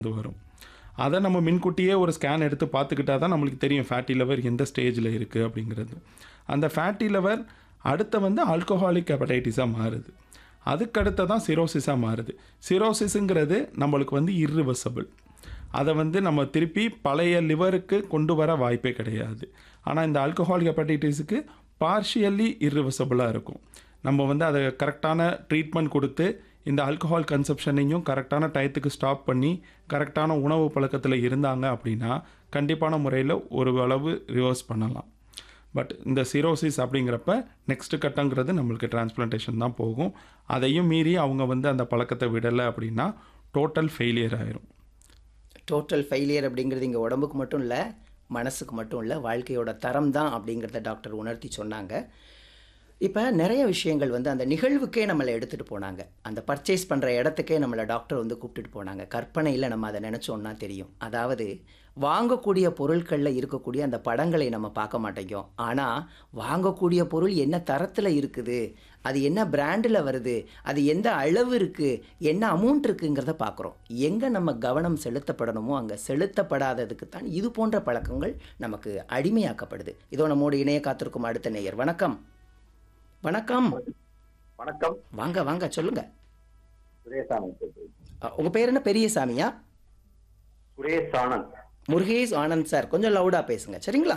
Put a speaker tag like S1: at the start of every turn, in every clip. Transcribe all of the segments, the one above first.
S1: இது வரும் அதை நம்ம முன்கூட்டியே ஒரு ஸ்கேன் எடுத்து பார்த்துக்கிட்டா தான் நம்மளுக்கு தெரியும் ஃபேட்டி லெவர் எந்த ஸ்டேஜில் இருக்குது அப்படிங்கிறது அந்த ஃபேட்டி லெவர் அடுத்த வந்து ஆல்கஹாலிக் ஹெப்படைட்டிஸாக மாறுது அதுக்கு அடுத்த தான் சிரோசிஸாக மாறுது சிரோசிஸுங்கிறது நம்மளுக்கு வந்து irreversible அதை வந்து நம்ம திருப்பி பழைய லிவருக்கு கொண்டு வர வாய்ப்பே கிடையாது ஆனால் இந்த ஆல்கஹாலிக் ஹெப்படைட்டிஸுக்கு பார்ஷியலி irreversible-ஆ இருக்கும் நம்ம வந்து அதை கரெக்டான ட்ரீட்மெண்ட் கொடுத்து இந்த ஆல்கஹால் கன்சப்ஷனையும் கரெக்டான டயத்துக்கு ஸ்டாப் பண்ணி கரெக்டான உணவு பழக்கத்தில் இருந்தாங்க அப்படின்னா கண்டிப்பான முறையில் ஒரு அளவு ரிவர்ஸ் பண்ணலாம் பட் இந்த சிரோசிஸ் அப்படிங்கிறப்ப நெக்ஸ்ட் கட்டங்கிறது நம்மளுக்கு டிரான்ஸ்பிளான்டேஷன் தான் போகும் அதையும் மீறி அவங்க வந்து அந்த பழக்கத்தை விடலை அப்படின்னா டோட்டல் ஃபெயிலியர் ஆயிரும்
S2: டோட்டல் ஃபெயிலியர் அப்படிங்கிறது இங்கே உடம்புக்கு மட்டும் இல்லை மனசுக்கு மட்டும் இல்லை வாழ்க்கையோட தரம் தான் அப்படிங்கிறத டாக்டர் உணர்த்தி சொன்னாங்க இப்போ நிறைய விஷயங்கள் வந்து அந்த நிகழ்வுக்கே நம்மளை எடுத்துகிட்டு போனாங்க அந்த பர்ச்சேஸ் பண்ணுற இடத்துக்கே நம்மளை டாக்டர் வந்து கூப்பிட்டுட்டு போனாங்க கற்பனையில் நம்ம அதை நினச்சோன்னா தெரியும் அதாவது வாங்கக்கூடிய பொருட்களில் இருக்கக்கூடிய அந்த படங்களை நம்ம பார்க்க மாட்டேங்கிறோம் ஆனால் வாங்கக்கூடிய பொருள் என்ன தரத்தில் இருக்குது அது என்ன பிராண்டில் வருது அது எந்த அளவு இருக்குது என்ன அமௌண்ட் இருக்குங்கிறத பார்க்குறோம் எங்கே நம்ம கவனம் செலுத்தப்படணுமோ அங்கே செலுத்தப்படாததுக்கு தான் இது போன்ற பழக்கங்கள் நமக்கு அடிமையாக்கப்படுது இதோ நம்மோடு இணைய காத்திருக்கும் அடுத்த நேயர் வணக்கம் வணக்கம்
S3: வணக்கம்
S2: வாங்க வாங்க சொல்லுங்க
S3: சுரேஷ் ஆனந்த் பேசுறேன்.
S2: அ, உங்க பேர் என்ன பெரியசாமியா
S3: சுரேஷ் ஆனந்த்
S2: முருகேஷ் ஆனந்த் சார் கொஞ்சம் லவுடா பேசுங்க சரிங்களா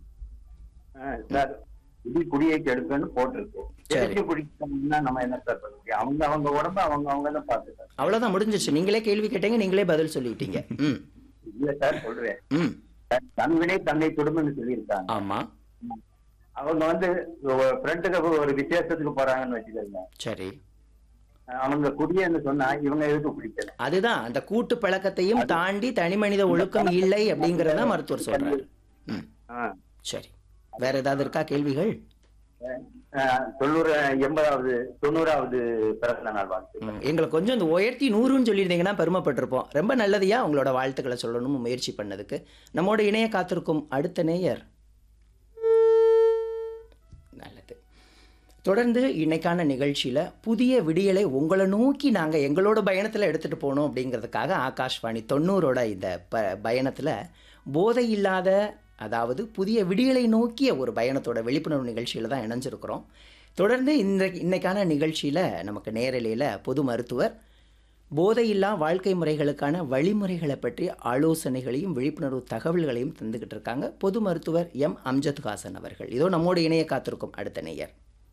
S3: ஆ, சார் குடி குடியை கெடுக்கன்னு போட்டிருக்கு
S2: சரி.
S3: தெரிஞ்சு குடிக்கணும்னா நம்ம என்ன சார் பண்ண முடியும் அவங்க அவங்க உடம்ப அவங்க அவங்க தான் பார்த்துக்காங்க
S2: அவ்வளோதான் முடிஞ்சிச்சு நீங்களே கேள்வி கேட்டீங்க நீங்களே பதில் சொல்லிட்டீங்க ம்
S3: இல்ல சார் சொல்றேன்
S2: ம்
S3: தன்வினை தன்னை குடும்பம்னு சொல்லியிருக்காங்க
S2: ஆமாம்
S3: அவங்க வந்து ஃப்ரெண்டுக்கு ஒரு விசேஷத்துக்கு போறாங்கன்னு வச்சுக்கோங்க
S2: சரி
S3: அவங்க குடியன்னு சொன்னா இவங்க எதுக்கு குடிக்கல
S2: அதுதான் அந்த கூட்டு பழக்கத்தையும் தாண்டி தனி மனித ஒழுக்கம் இல்லை அப்படிங்கிறத மருத்துவர் சொல்றாரு ம்
S3: ஆ.
S2: சரி வேற ஏதாவது இருக்கா கேள்விகள்
S3: ஆ, தொண்ணூறு எண்பதாவது தொண்ணூறாவது பிறந்த நாள் வாழ்த்து
S2: ம், எங்களை கொஞ்சம் இந்த உயர்த்தி நூறுன்னு சொல்லியிருந்தீங்கன்னா பெருமைப்பட்டிருப்போம் ரொம்ப நல்லதையா உங்களோட வாழ்த்துக்களை சொல்லணும்னு முயற்சி பண்ணதுக்கு நம்மோட இணைய காத்திருக்கும் அடுத்த நேயர் நல்லது தொடர்ந்து இன்னைக்கான நிகழ்ச்சியில் புதிய விடியலை உங்களை நோக்கி நாங்கள் எங்களோட பயணத்தில் எடுத்துகிட்டு போகணும் அப்படிங்கிறதுக்காக ஆகாஷ்வாணி தொண்ணூறோட இந்த ப பயணத்தில் போதை இல்லாத அதாவது புதிய விடியலை நோக்கிய ஒரு பயணத்தோட விழிப்புணர்வு நிகழ்ச்சியில் தான் இணைஞ்சிருக்கிறோம் தொடர்ந்து இந்த இன்னைக்கான நிகழ்ச்சியில் நமக்கு நேரலையில் பொது மருத்துவர் போதையில்லா வாழ்க்கை முறைகளுக்கான வழிமுறைகளை பற்றி ஆலோசனைகளையும் விழிப்புணர்வு தகவல்களையும் தந்துக்கிட்டு இருக்காங்க பொது மருத்துவர் எம் அம்ஜத் ஹாசன் அவர்கள் இதோ நம்மோடு இணைய காத்திருக்கும் அடுத்த நேயர்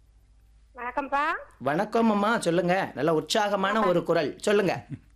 S4: வணக்கம்ப்பா
S2: வணக்கம் அம்மா சொல்லுங்க நல்ல உற்சாகமான ஒரு குரல் சொல்லுங்க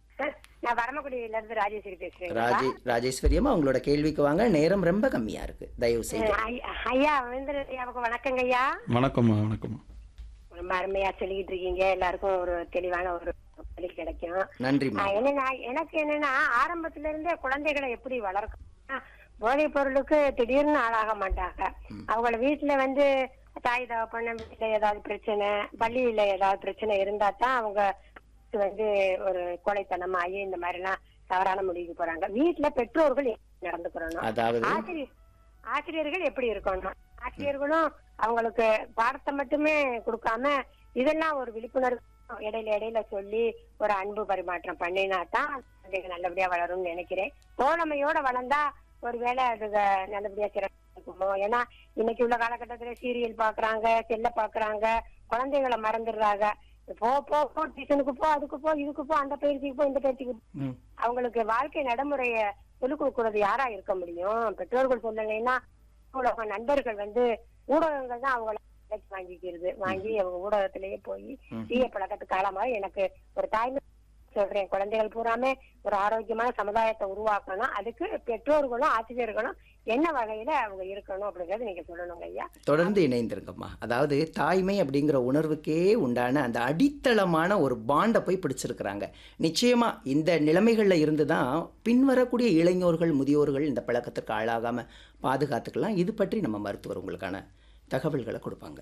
S4: நான் வரமக்குடியில இருந்து ராஜேஸ்வரி பேசுறேன்
S2: ராஜே ராஜேஸ்வரி அம்மா உங்களோட கேள்விக்கு வாங்க நேரம் ரொம்ப கம்மியா இருக்கு தயவு செய்து
S4: ஐயா வேந்திர ஐயாவுக்கு வணக்கங்க ஐயா
S1: வணக்கம்மா வணக்கம்மா
S4: ரொம்ப அருமையா சொல்லிக்கிட்டு இருக்கீங்க எல்லாருக்கும் ஒரு தெளிவான ஒரு பதில் கிடைக்கும்
S2: நன்றிம்மா
S4: ஆஹ் என்னன்னா எனக்கு என்னன்னா ஆரம்பத்துல இருந்தே குழந்தைகளை எப்படி வளர்க்கணும் போதைப் பொருளுக்கு திடீர்னு ஆளாக மாட்டாங்க அவங்கள வீட்டுல வந்து தாய் தகப்பன வீட்டுல ஏதாவது பிரச்சனை பள்ளியில ஏதாவது பிரச்சனை இருந்தா தான் அவங்க வந்து ஒரு கொலைத்தனம் ஆகி இந்த மாதிரி எல்லாம் தவறான முடிவுக்கு போறாங்க வீட்டுல பெற்றோர்கள் எப்படி நடந்துக்கிறணும்
S2: அதாவது
S4: ஆசிரியர் ஆசிரியர்கள் எப்படி இருக்கணும் ஆசிரியர்களும் அவங்களுக்கு பாடத்தை மட்டுமே கொடுக்காம இதெல்லாம் ஒரு விழிப்புணர்வு இடையில இடையில சொல்லி ஒரு அன்பு பரிமாற்றம் பண்ணினா தான் குழந்தைங்க நல்லபடியா வளரும்னு நினைக்கிறேன் தோழமையோட வளர்ந்தா ஒருவேளை அது நல்லபடியா சிறப்பு இருக்குமோ ஏன்னா இன்னைக்கு உள்ள காலகட்டத்துல சீரியல் பாக்குறாங்க செல்ல பாக்குறாங்க குழந்தைகளை மறந்துடுறாங்க போ போ போ டியூஷனுக்கு போ அதுக்கு போ இதுக்கு போ அந்த பயிற்சிக்கு போ இந்த பயிற்சிக்கு போ.
S2: ம்,
S4: அவங்களுக்கு வாழ்க்கை நடைமுறைய சொல்லிக் கொடுக்கறது யாரா இருக்க முடியும் பெற்றோர்கள் சொல்லலைன்னா உலக நண்பர்கள் வந்து ஊடகங்கள் தான் அவங்கள விலைக்கு வாங்கிக்கிறது வாங்கி அவங்க ஊடகத்திலேயே போய்
S2: ம்.
S4: தீய பழக்கத்துக்கு காலமாக எனக்கு ஒரு தாய்மை சொல்றேன் குழந்தைகள் பூராமே ஒரு ஆரோக்கியமான சமுதாயத்தை உருவாக்கணும் அதுக்கு பெற்றோர்களும் ஆசிரியர்களும் என்ன வகையில அவங்க இருக்கணும் அப்படிங்கறது நீங்க சொல்லணுங்க ஐயா
S2: தொடர்ந்து இணைந்திருங்கம்மா அதாவது தாய்மை அப்படிங்கிற உணர்வுக்கே உண்டான அந்த அடித்தளமான ஒரு பாண்டை போய் பிடிச்சிருக்கிறாங்க நிச்சயமா இந்த நிலைமைகளில் இருந்து தான் பின்வரக்கூடிய இளைஞர்கள் முதியோர்கள் இந்த பழக்கத்திற்கு ஆளாகாம பாதுகாத்துக்கலாம் இது பற்றி நம்ம மருத்துவர் உங்களுக்கான தகவல்களை கொடுப்பாங்க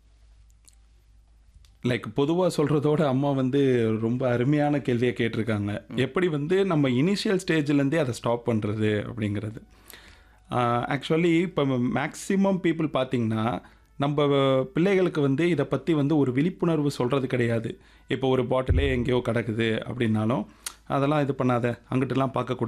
S1: லைக் பொதுவாக சொல்கிறதோட அம்மா வந்து ரொம்ப அருமையான கேள்வியை கேட்டிருக்காங்க எப்படி வந்து நம்ம இனிஷியல் ஸ்டேஜ்லேருந்தே அதை ஸ்டாப் பண்ணுறது அப்படிங்கிறது ஆக்சுவலி இப்போ மேக்ஸிமம் பீப்புள் பார்த்தீங்கன்னா நம்ம பிள்ளைகளுக்கு வந்து இதை பற்றி வந்து ஒரு விழிப்புணர்வு சொல்கிறது கிடையாது இப்போ ஒரு பாட்டிலே எங்கேயோ கிடக்குது அப்படின்னாலும் அதெல்லாம் இது பண்ணாத அங்கிட்டலாம் பார்க்கக்கூடாது